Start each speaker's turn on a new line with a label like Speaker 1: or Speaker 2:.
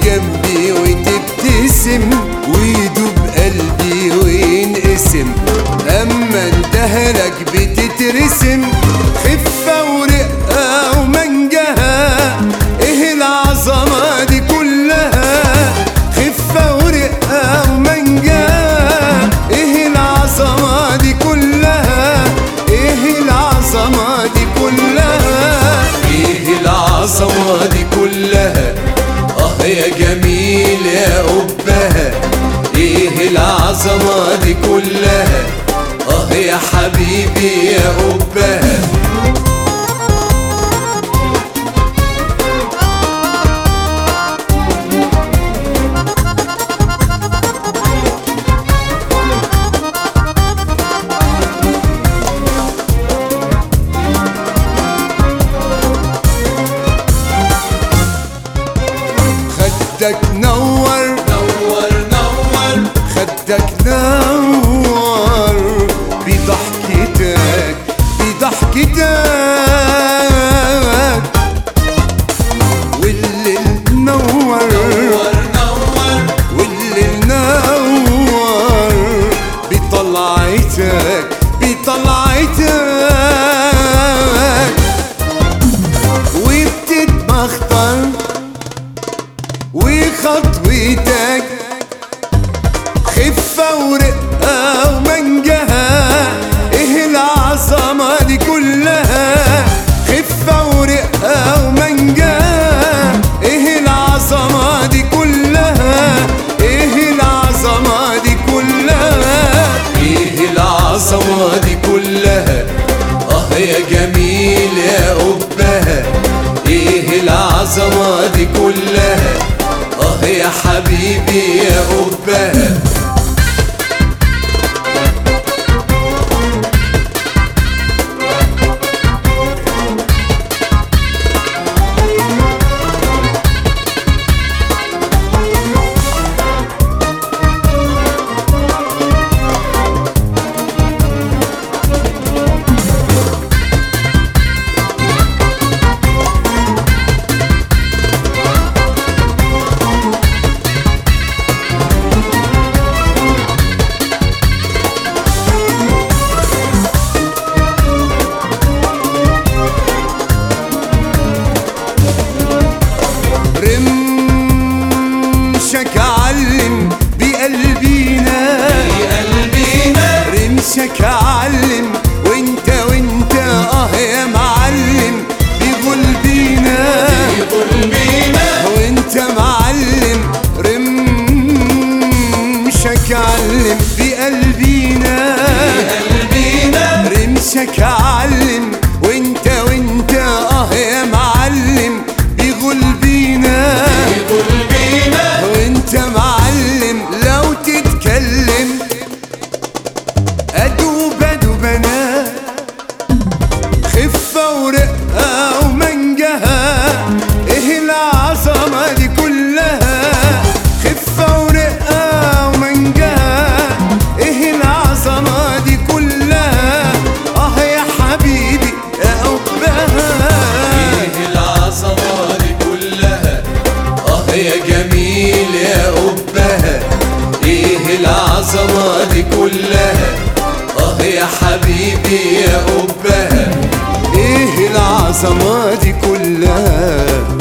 Speaker 1: جنبي وتبتسم ويدوب قلبي وينقسم اما اندهلك بتترسم خفة ورقة ومنجها ايه العظمة دي كلها خفة ورقة ومنجها ايه العظمة دي كلها ايه العظمة دي كلها ايه العظمة دي كلها اه يا جميل يا قبها ايه العظمة دي كلها اه يا حبيبي يا قبها خدك نور
Speaker 2: نور نور
Speaker 1: خدك نور بضحكتك بضحكتك والليل نور
Speaker 2: نور نور
Speaker 1: والليل نور بطلعتك بطلعتك وبتتبختر وخطوتك خفة ورقة ومنجها ايه العظمة دي كلها خفة ورقة ومنجها ايه العظمة دي كلها ايه العظمة دي كلها ايه العظمة دي كلها اه يا جميل يا قبها ايه العظمة دي كلها اه يا حبيبي يا قبها رمشك علم بقلبينا
Speaker 2: قلبينا
Speaker 1: رمشك علم وانت وانت اه يا معلم بقلبينا
Speaker 2: قلبينا
Speaker 1: وانت معلم رمشك علم بقلبينا
Speaker 2: قلبينا
Speaker 1: رمشك علم وانت وانت اه يا معلم بقلبينا
Speaker 2: قلبينا
Speaker 1: وانت معلم لو تتكلم ادوب ادوب انا خفة ورقة ومنجها ايه العظمة دي كلها خفة ورقة ومنجها ايه العظمة دي كلها اه يا حبيبي يا قبها
Speaker 2: ايه العظمة دي كلها
Speaker 1: اه يا جميل يا قبها ايه العظمة دي كلها اه يا حبيبي يا قبها ايه العظمة دي كلها